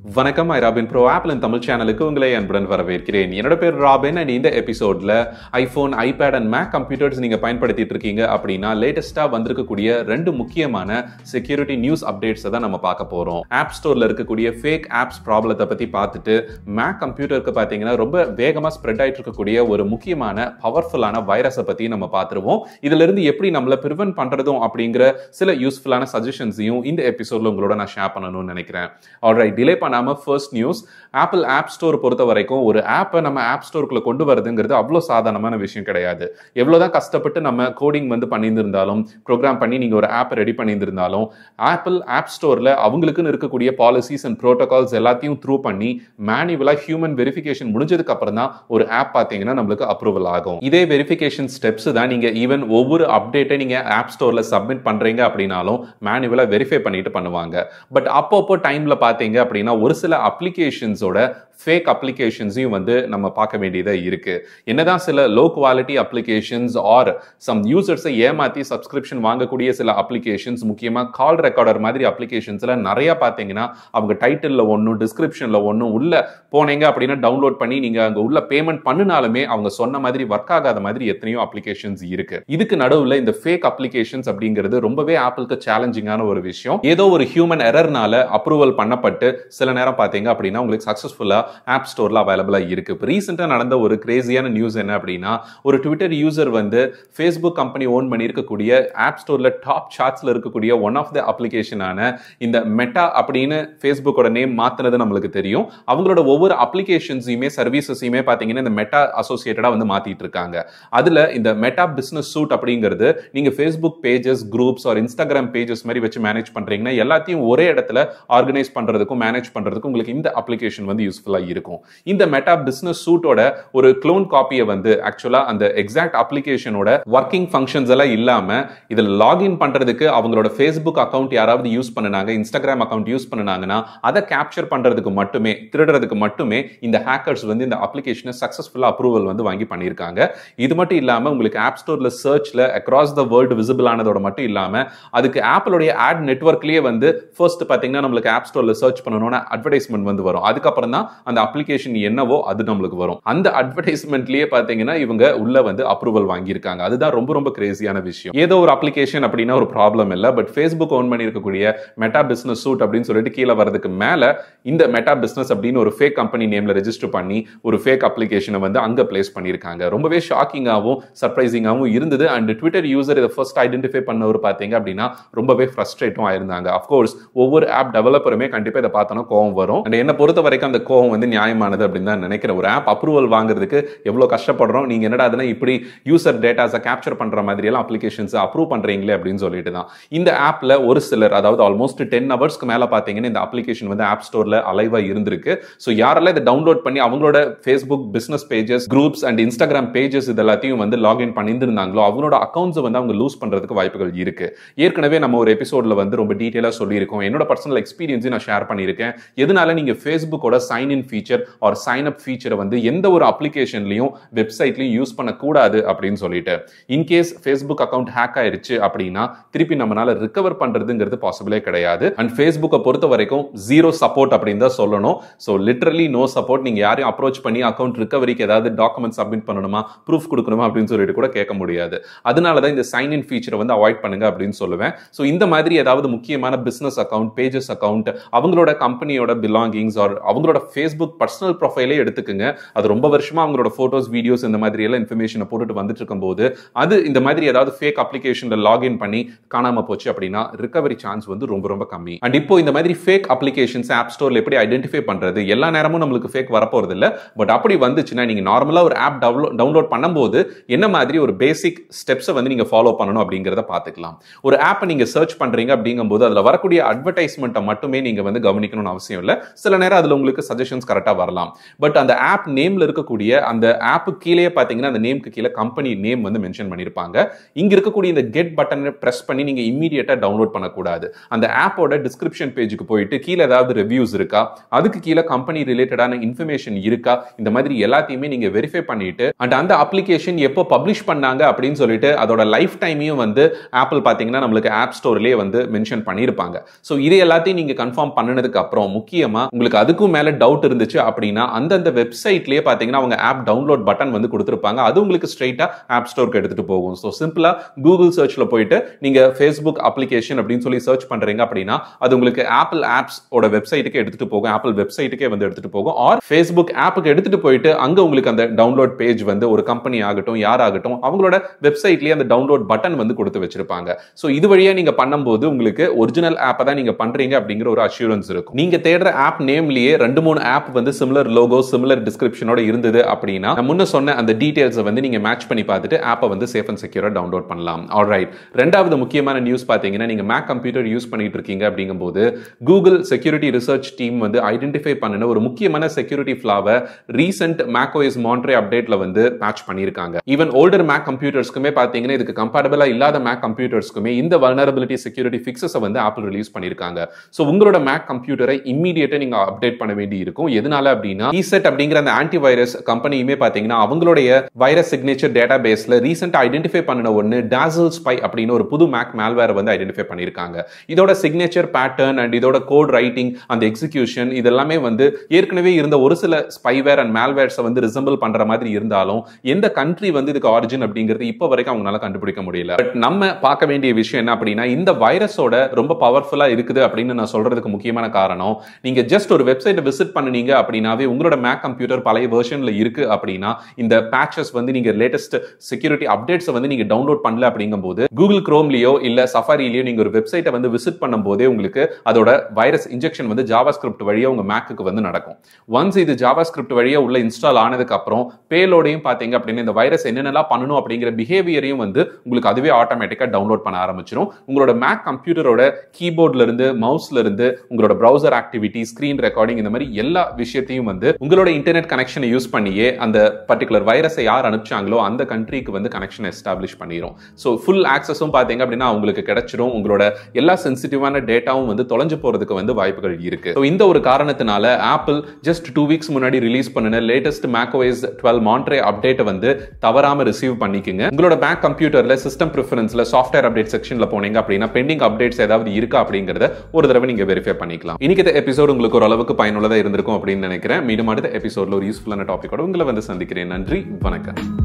வணக்கம் I Robin bro Apple Tamil சேனலுக்கு உங்களை அன்புடன் வரவேற்கிறேன் என்னோட பேர் ராபின் அண்ட் இந்த எபிசோட்ல iPhone iPad and Mac computers நீங்க பயன்படுத்திட்டு இருக்கீங்க அப்படின்னா லேட்டஸ்டா வந்திருக்கக்கூடிய ரெண்டு முக்கியமான செக்யூரிட்டி நியூஸ் அப்டேட்ஸை தான் நம்ம பார்க்க போறோம் ஆப் ஸ்டோர்ல இருக்கக்கூடிய ஃபேக் ஆப்ஸ் ப்ராப்ளத்தை பத்தி பார்த்துட்டு மேக் கம்ப்யூட்டருக்கு பார்த்தீங்கன்னா ரொம்ப வேகமா ஸ்ப்ரெட் ஆயிட்டு இருக்கக்கூடிய ஒரு முக்கியமான பவர்ஃபுல்லான வைரஸை பத்தி நம்ம பார்த்துருவோம் இதுல இருந்து எப்படி நம்மள ப்ரிவென்ட் பண்றதும் அப்படிங்கிற சில யூஸ்ஃபுல்லான சஜஷன்ஸையும் இந்த எபிசோட்ல உங்களோட நான் ஷேர் பண்ணணும்னு நினைக்கிறேன் ஆல்ரைட் டிலே பண்ணாம first news Apple app store பொறுத்த வரைக்கும் ஒரு ஆப்பை நம்ம ஆப் ஸ்டோருக்குள்ள கொண்டு வரதுங்கிறது அவ்வளோ சாதாரணமான விஷயம் கிடையாது எவ்வளோதான் கஷ்டப்பட்டு நம்ம கோடிங் வந்து பண்ணியிருந்தாலும் ப்ரோக்ராம் பண்ணி நீங்கள் ஒரு ஆப்பை ரெடி பண்ணியிருந்தாலும் ஆப்பிள் ஆப் ஸ்டோரில் அவங்களுக்குன்னு இருக்கக்கூடிய பாலிசிஸ் அண்ட் ப்ரோட்டோகால்ஸ் எல்லாத்தையும் த்ரூ பண்ணி மேனுவலாக ஹியூமன் வெரிஃபிகேஷன் முடிஞ்சதுக்கு அப்புறம் தான் ஒரு ஆப் பார்த்தீங்கன்னா நம்மளுக்கு அப்ரூவல் ஆகும் இதே வெரிஃபிகேஷன் ஸ்டெப்ஸ் தான் நீங்கள் ஈவன் ஒவ்வொரு அப்டேட்டை நீங்கள் ஆப் ஸ்டோரில் சப்மிட் பண்ணுறீங்க அப்படின்னாலும் மேனுவலாக வெரிஃபை பண்ணிட்டு பண்ணுவாங்க பட் அப்பப்போ டைமில் பார்த்தீங்க அப்படின்னா ஒரு சில அப்ளிகேஷன்ஸோட ஃபேக் அப்ளிகேஷன்ஸையும் வந்து நம்ம பார்க்க வேண்டியதாக இருக்கு என்னதான் சில low quality applications or some யூசர்ஸை ஏமாத்தி சப்ஸ்கிரிப்ஷன் வாங்கக்கூடிய சில அப்ளிகேஷன்ஸ் முக்கியமாக கால் ரெக்கார்டர் மாதிரி அப்ளிகேஷன்ஸில் நிறைய பார்த்தீங்கன்னா அவங்க டைட்டிலில் ஒன்றும் டிஸ்கிரிப்ஷனில் ஒன்றும் உள்ள போனீங்க அப்படின்னா டவுன்லோட் பண்ணி நீங்கள் அங்கே உள்ள பேமெண்ட் பண்ணினாலுமே அவங்க சொன்ன மாதிரி ஒர்க் ஆகாத மாதிரி எத்தனையோ அப்ளிகேஷன்ஸ் இருக்கு இதுக்கு நடுவில் இந்த ஃபேக் அப்ளிகேஷன்ஸ் அப்படிங்கிறது ரொம்பவே ஆப்பிளுக்கு சேலஞ்சிங்கான ஒரு விஷயம் ஏதோ ஒரு ஹியூமன் எரர்னால அப்ரூவல் பண்ணப்பட்டு சில நேரம் பார்த்தீங்க அப்படின்னா உங்களுக்கு சக்ஸஸ்ஃபுல்லாக ஆப் ஸ்டோரில் அவைலபிளாக இருக்கு இப்போ ரீசெண்டாக நடந்த ஒரு கிரேசியான நியூஸ் என்ன அப்படின்னா ஒரு ட்விட்டர் யூசர் வந்து ஃபேஸ்புக் கம்பெனி ஓன் பண்ணியிருக்கக்கூடிய ஆப் ஸ்டோரில் டாப் சார்ட்ஸில் இருக்கக்கூடிய ஒன் ஆஃப் த அப்ளிகேஷனான இந்த மெட்டா அப்படின்னு ஃபேஸ்புக்கோட நேம் மாற்றினது நம்மளுக்கு தெரியும் அவங்களோட ஒவ்வொரு அப்ளிகேஷன்ஸையுமே சர்வீசஸையுமே பார்த்தீங்கன்னா இந்த மெட்டா அசோசியேட்டடாக வந்து மாற்றிட்டு இருக்காங்க அதில் இந்த மெட்டா பிஸ்னஸ் சூட் அப்படிங்கிறது நீங்கள் Facebook pages groups or Instagram pages மாதிரி வச்சு மேனேஜ் பண்ணுறீங்கன்னா எல்லாத்தையும் ஒரே இடத்துல ஆர்கனைஸ் பண்ணுறதுக்கும் மேனேஜ் பண்ணுறதுக்கும் உங்களுக்கு இந்த அப்ளிகேஷன் வந்து யூஸ்ஃபுல்லாக இருக்கும் இந்த மெட்டா பிஸ்னஸ் சூட்டோட ஒரு க்ளோன் காப்பியை வந்து ஆக்சுவலாக அந்த எக்ஸாக்ட் அப்ளிகேஷனோட ஒர்க்கிங் ஃபங்க்ஷன்ஸ் எல்லாம் இல்லாமல் இதில் லாகின் பண்ணுறதுக்கு அவங்களோட ஃபேஸ்புக் அக்கௌண்ட் யாராவது யூஸ் பண்ணினாங்க இன்ஸ்டாகிராம் அக்கௌண்ட் யூஸ் பண்ணினாங்கன்னா அதை கேப்சர் பண்ணுறதுக்கு மட்டுமே திருடுறதுக்கு மட்டுமே இந்த ஹேக்கர்ஸ் வந்து இந்த அப்ளிகேஷனை சக்ஸஸ்ஃபுல்லாக அப்ரூவல் வந்து வாங்கி பண்ணியிருக்காங்க இது மட்டும் இல்லாமல் உங்களுக்கு ஆப் ஸ்டோரில் சர்ச்சில் அக்ராஸ் த வேர்ல்டு விசிபிள் ஆனதோட மட்டும் இல்லாமல் அதுக்கு ஆப்பிளுடைய ஆட் நெட்ஒர்க்லேயே வந்து ஃபர்ஸ்ட் பார்த்தீங்கன்னா நம்மளுக்கு ஆப் ஸ்டோரில் சர்ச் பண்ணணும்னா அட்வர்டைஸ்மெண்ட் வந்து வரும் அதுக்கப்புறம் தான் அந்த அப்ளிகேஷன் என்னவோ அது நம்மளுக்கு வரும் அந்த அட்வர்டைஸ்மெண்ட்லயே பாத்தீங்கன்னா இவங்க உள்ள வந்து அப்ரூவல் வாங்கியிருக்காங்க அதுதான் ரொம்ப ரொம்ப கிரேசியான விஷயம் ஏதோ ஒரு அப்ளிகேஷன் அப்படின்னா ஒரு ப்ராப்ளம் இல்லை பட் ஃபேஸ்புக் ஓன் பண்ணி இருக்கக்கூடிய மெட்டா பிசினஸ் சூட் அப்படின்னு சொல்லிட்டு கீழே வரதுக்கு மேல இந்த மெட்டா பிசினஸ் அப்படின்னு ஒரு ஃபேக் கம்பெனி நேம்ல ரெஜிஸ்டர் பண்ணி ஒரு ஃபேக் அப்ளிகேஷனை வந்து அங்க பிளேஸ் பண்ணியிருக்காங்க ரொம்பவே ஷாக்கிங்காகவும் சர்ப்ரைசிங்காகவும் இருந்தது அண்ட் ட்விட்டர் யூசர் இதை ஃபர்ஸ்ட் ஐடென்டிஃபை பண்ணவர் பார்த்தீங்க அப்படின்னா ரொம்பவே ஃப்ரஸ்ட்ரேட்டும் ஆயிருந்தாங்க அஃப்கோர்ஸ் ஒவ்வொரு ஆப் டெவலப்பருமே கண்டிப்பாக இதை பார்த்தோன்னா கோவம் வரும் அண்ட் என்ன பொறுத்த வரைக்கும் அந்த கோவம் வந்து நியாயமானது அப்படின்னு தான் நினைக்கிறேன் ஒரு ஆப் அப்ரூவல் வாங்குறதுக்கு எவ்வளோ கஷ்டப்படுறோம் நீங்கள் என்னடா அதெல்லாம் இப்படி யூசர் டேட்டாஸை கேப்சர் பண்ணுற மாதிரியெல்லாம் அப்ளிகேஷன்ஸ் அப்ரூவ் பண்ணுறீங்களே அப்படின்னு சொல்லிட்டு தான் இந்த ஆப்பில் ஒரு சிலர் அதாவது ஆல்மோஸ்ட் டென் ஹவர்ஸ்க்கு மேலே பார்த்தீங்கன்னா இந்த அப்ளிகேஷன் வந்து ஆப் ஸ்டோரில் அலைவாக இருந்திருக்கு ஸோ யாரெல்லாம் இதை டவுன்லோட் பண்ணி அவங்களோட Facebook business pages groups and Instagram pages இது எல்லாத்தையும் வந்து லாகின் பண்ணியிருந்தாங்களோ அவங்களோட அக்கௌண்ட்ஸை வந்து அவங்க லூஸ் பண்ணுறதுக்கு வாய்ப்புகள் இருக்கு ஏற்கனவே நம்ம ஒரு எபிசோடில் வந்து ரொம்ப டீட்டெயிலாக சொல்லியிருக்கோம் என்னோட பர்சனல் எக்ஸ்பீரியன்ஸையும் நான் ஷேர் பண்ணியிருக்கேன் எதனால நீங்கள் ஃபேஸ்புக்கோட sign in feature or sign up ஃபீச்சரை வந்து எந்த ஒரு அப்ளிகேஷன்லையும் வெப்சைட்லையும் யூஸ் பண்ணக்கூடாது அப்படின்னு சொல்லிட்டு இன்கேஸ் ஃபேஸ்புக் அக்கௌண்ட் ஹேக் ஆயிருச்சு அப்படின்னா திருப்பி நம்மளால ரிகவர் பண்றதுங்கிறது பாசிபிளே கிடையாது அண்ட் ஃபேஸ்புக்கை பொறுத்த வரைக்கும் ஜீரோ சப்போர்ட் அப்படின்னு தான் சொல்லணும் ஸோ லிட்ரலி நோ சப்போர்ட் நீங்க யாரையும் அப்ரோச் பண்ணி அக்கௌண்ட் ரிகவரிக்கு ஏதாவது டாக்குமெண்ட் சப்மிட் பண்ணணுமா ப்ரூஃப் கொடுக்கணுமா அப்படின்னு சொல்லிட்டு கூட கேட்க முடியாது அதனால தான் இந்த சைன் இன் ஃபீச்சரை வந்து அவாய்ட் பண்ணுங்க அப்படின்னு சொல்லுவேன் ஸோ இந்த மாதிரி ஏதாவது முக்கியமான பிசினஸ் அக்கௌண்ட் பேஜஸ் அக்கௌண்ட் அவங்களோட கம்பெனியோட பிலாங்கிங்ஸ் ஆர் அவங்களோட ஃபேஸ்புக் பர்சனல் ப்ரொஃபைலே எடுத்துக்கோங்க அது ரொம்ப வருஷமா அவங்களோட ஃபோட்டோஸ் வீடியோஸ் இந்த மாதிரி எல்லாம் இன்ஃபர்மேஷனை போட்டுட்டு வந்துட்டு இருக்கும்போது அது இந்த மாதிரி ஏதாவது ஃபேக் அப்ளிகேஷன்ல லாகின் பண்ணி காணாம போச்சு அப்படின்னா ரிகவரி சான்ஸ் வந்து ரொம்ப ரொம்ப கம்மி அண்ட் இப்போ இந்த மாதிரி ஃபேக் அப்ளிகேஷன்ஸ் ஆப் ஸ்டோர்ல எப்படி ஐடென்டிஃபை பண்றது எல்லா நேரமும் நம்மளுக்கு ஃபேக் வரப்போறது இல்லை பட் அப்படி வந்துச்சுன்னா நீங்க நார்மலா ஒரு ஆப் டவுன்லோட் பண்ணும்போது என்ன மாதிரி ஒரு பேசிக் ஸ்டெப்ஸை வந்து நீங்க ஃபாலோ பண்ணணும் அப்படிங்கிறத பார்த்துக்கலாம் ஒரு ஆப்பை நீங்க சர்ச் பண்றீங்க அப்படிங்கும்போது அதுல வரக்கூடிய அட்வர்டைஸ்மெண்ட்டை மட்டுமே நீங்க வந்து கவனிக்கணும்னு அவசியம் இல்லை சில நேரம் அதுல உங்களுக்கு சஜஷன்ஸ் கரெக்டாக வரலாம் பட் அந்த ஆப் நேம்ல இருக்கக்கூடிய அந்த ஆப் கீழே பார்த்தீங்கன்னா அந்த நேம்க்கு கீழே கம்பெனி நேம் வந்து மென்ஷன் பண்ணியிருப்பாங்க இங்க இருக்கக்கூடிய இந்த கெட் பட்டனை பிரஸ் பண்ணி நீங்க இம்மீடியட்டா டவுன்லோட் பண்ணக்கூடாது அந்த ஆப்போட டிஸ்கிரிப்ஷன் பேஜுக்கு போயிட்டு கீழே ஏதாவது ரிவ்யூஸ் இருக்கா அதுக்கு கீழே கம்பெனி ரிலேட்டடான இன்ஃபர்மேஷன் இருக்கா இந்த மாதிரி எல்லாத்தையுமே நீங்க வெரிஃபை பண்ணிட்டு அண்ட் அந்த அப்ளிகேஷன் எப்போ பப்ளிஷ் பண்ணாங்க அப்படின்னு சொல்லிட்டு அதோட லைஃப் டைமையும் வந்து ஆப்பிள் பார்த்தீங்கன்னா நம்மளுக்கு ஆப் ஸ்டோர்லேயே வந்து மென்ஷன் பண்ணியிருப்பாங்க ஸோ இது எல்லாத்தையும் நீங்க கன்ஃபார்ம் பண்ணினதுக்கு அப்புறம் முக்கியமா உங்களுக்கு அதுக்கும் மேல டவுட் இருந்துச்சு அப்படின்னா அந்தந்த வெப்சைட்லயே பார்த்தீங்கன்னா அவங்க ஆப் டவுன்லோட் பட்டன் வந்து கொடுத்துருப்பாங்க அது உங்களுக்கு ஸ்ட்ரைட்டா ஆப் ஸ்டோருக்கு எடுத்துட்டு போகும் ஸோ சிம்பிளா கூகுள் சர்ச்ல போயிட்டு நீங்க ஃபேஸ்புக் அப்ளிகேஷன் அப்படின்னு சொல்லி சர்ச் பண்றீங்க அப்படின்னா அது உங்களுக்கு ஆப்பிள் ஆப்ஸ் ஓட வெப்சைட்டுக்கு எடுத்துட்டு போகும் ஆப்பிள் வெப்சைட்டுக்கே வந்து எடுத்துட்டு போகும் ஆர் ஃபேஸ்புக் ஆப்புக்கு எடுத்துட்டு போயிட்டு அங்க உங்களுக்கு அந்த டவுன்லோட் பேஜ் வந்து ஒரு கம்பெனி ஆகட்டும் யாராகட்டும் அவங்களோட வெப்சைட்லயே அந்த டவுன்லோட் பட்டன் வந்து கொடுத்து வச்சிருப்பாங்க ஸோ இது வழியா நீங்க பண்ணும்போது உங்களுக்கு ஒரிஜினல் ஆப்பை தான் நீங்க பண்றீங்க அப்படிங்கிற ஒரு அஷூரன்ஸ் இருக்கும் நீங்க தேடுற ஆப் நேம்லயே ரெண்டு மூணு ஆப் வந்து சிமிலர் லோகோ சிமிலர் டிஸ்கிரிப்ஷனோட இருந்தது அப்படின்னா நான் முன்ன சொன்ன அந்த டீடைல்ஸை வந்து நீங்க மேட்ச் பண்ணி பார்த்துட்டு ஆப்பை வந்து சேஃப் அண்ட் செக்யூரா டவுன்லோட் பண்ணலாம் ஆல்ரைட் ரெண்டாவது முக்கியமான நியூஸ் பார்த்தீங்கன்னா நீங்க மேக் கம்ப்யூட்டர் யூஸ் பண்ணிட்டு இருக்கீங்க அப்படிங்கும்போது கூகுள் செக்யூரிட்டி ரிசர்ச் டீம் வந்து ஐடென்டிஃபை பண்ணின ஒரு முக்கியமான செக்யூரிட்டி ஃபிளாவை ரீசெண்ட் மேக்ஓஎஸ் மான்ட்ரே அப்டேட்ல வந்து பேட்ச் பண்ணியிருக்காங்க ஈவன் ஓல்டர் மேக் கம்ப்யூட்டர்ஸ்க்குமே பார்த்தீங்கன்னா இதுக்கு கம்பேட்டபிளா இல்லாத மேக் கம்ப்யூட்டர்ஸ்க்குமே இந்த வல்னரபிலிட்டி செக்யூரிட்டி ஃபிக்ஸஸை வந்து ஆப்பிள் ரிலீஸ் பண்ணியிருக்காங்க ஸோ உங்களோட மேக் கம்ப்யூட்டரை இம்மீடியட்டா நீங்க அப்டேட் பண்ண வேண்டி இருக்கும் எதனால அப்படின்னா ஈசெட் அப்படிங்கிற அந்த ஆன்டி வைரஸ் கம்பெனியுமே பார்த்தீங்கன்னா அவங்களுடைய வைரஸ் சிக்னேச்சர் டேட்டா பேஸ்ல ரீசெண்டா ஐடென்டிஃபை பண்ணின ஒன்று டாசல் ஸ்பை அப்படின்னு ஒரு புது மேக் மேல்வேர் வந்து ஐடென்டிஃபை பண்ணியிருக்காங்க இதோட சிக்னேச்சர் பேட்டர்ன் அண்ட் இதோட கோட் ரைட்டிங் அந்த எக்ஸிகியூஷன் இதெல்லாமே வந்து ஏற்கனவே இருந்த ஒரு சில ஸ்பைவேர் அண்ட் மேல்வேர்ஸை வந்து ரிசம்பிள் பண்ற மாதிரி இருந்தாலும் எந்த கண்ட்ரி வந்து இதுக்கு ஆரிஜின் அப்படிங்கிறது இப்போ வரைக்கும் அவங்களால கண்டுபிடிக்க முடியல பட் நம்ம பார்க்க வேண்டிய விஷயம் என்ன அப்படின்னா இந்த வைரஸோட ரொம்ப பவர்ஃபுல்லா இருக்குது அப்படின்னு நான் சொல்றதுக்கு முக்கியமான காரணம் நீங்க ஜஸ்ட் ஒரு வெப்சைட்டை விசிட் பண்ணீங்க அப்படின்னாவே உங்களோட மேக் கம்ப்யூட்டர் பழைய வெர்ஷன்ல இருக்கு அப்படின்னா இந்த பேச்சஸ் வந்து நீங்க லேட்டஸ்ட் செக்யூரிட்டி அப்டேட்ஸ் வந்து நீங்க டவுன்லோட் பண்ணல அப்படிங்கும்போது கூகுள் குரோம்லயோ இல்ல சஃபாரிலயோ நீங்க ஒரு வெப்சைட்டை வந்து விசிட் பண்ணும்போதே உங்களுக்கு அதோட வைரஸ் இன்ஜெக்ஷன் வந்து ஜாவா ஸ்கிரிப்ட் வழியா உங்க மேக்குக்கு வந்து நடக்கும் ஒன்ஸ் இது ஜாவா ஸ்கிரிப்ட் வழியா உள்ள இன்ஸ்டால் ஆனதுக்கு அப்புறம் பேலோடையும் பாத்தீங்க அப்படின்னா இந்த வைரஸ் என்னென்னலாம் பண்ணணும் அப்படிங்கிற பிஹேவியரையும் வந்து உங்களுக்கு அதுவே ஆட்டோமேட்டிக்கா டவுன்லோட் பண்ண ஆரம்பிச்சிடும் உங்களோட மேக் கம்ப்யூட்டரோட கீபோர்ட்ல இருந்து மவுஸ்ல இருந்து உங்களோட ப்ரௌசர் ஆக்டிவிட்டி ஸ்கிரீன் ரெக்கார்டிங் இந்த மாதிரி எல்லா விஷயத்தையும் வந்து உங்களோட இன்டர்நெட் கனெக்ஷனை யூஸ் பண்ணியே அந்த பர்டிகுலர் வைரஸை யார் அனுப்பிச்சாங்களோ அந்த கண்ட்ரிக்கு வந்து கனெக்ஷன் எஸ்டாப்ளிஷ் பண்ணிடும் ஸோ ஃபுல் ஆக்சஸும் பார்த்தீங்க அப்படின்னா உங்களுக்கு கிடைச்சிரும் உங்களோட எல்லா சென்சிட்டிவான டேட்டாவும் வந்து தொலைஞ்சு போறதுக்கு வந்து வாய்ப்புகள் இருக்கு ஸோ இந்த ஒரு காரணத்தினால ஆப்பிள் ஜஸ்ட் டூ வீக்ஸ் முன்னாடி ரிலீஸ் பண்ணின லேட்டஸ்ட் மேக்ஓஎஸ் டுவெல் மான்ட்ரே அப்டேட்டை வந்து தவறாம ரிசீவ் பண்ணிக்கோங்க உங்களோட மேக் கம்ப்யூட்டர்ல சிஸ்டம் ப்ரிஃபரன்ஸ்ல சாஃப்ட்வேர் அப்டேட் செக்ஷன்ல போனீங்க அப்படின்னா பெண்டிங் அப்டேட்ஸ் ஏதாவது இருக்கா அப்படிங்கறத ஒரு தடவை நீங்க வெரிஃபை பண்ணிக்கலாம் இன்னைக்கு எபிசோட் உங்களுக்கு ஒரு அளவுக்கு பயனுள்ளதா இருந்திருக்கும் அப்படின்னு நினைக்கிறேன் மீண்டும் அடுத்த எபிசோட்ல ஒரு யூஸ்ஃபுல்லான டாபிக்கோட உங்களை வந்து சந்திக்கிறேன் நன்றி வணக்கம்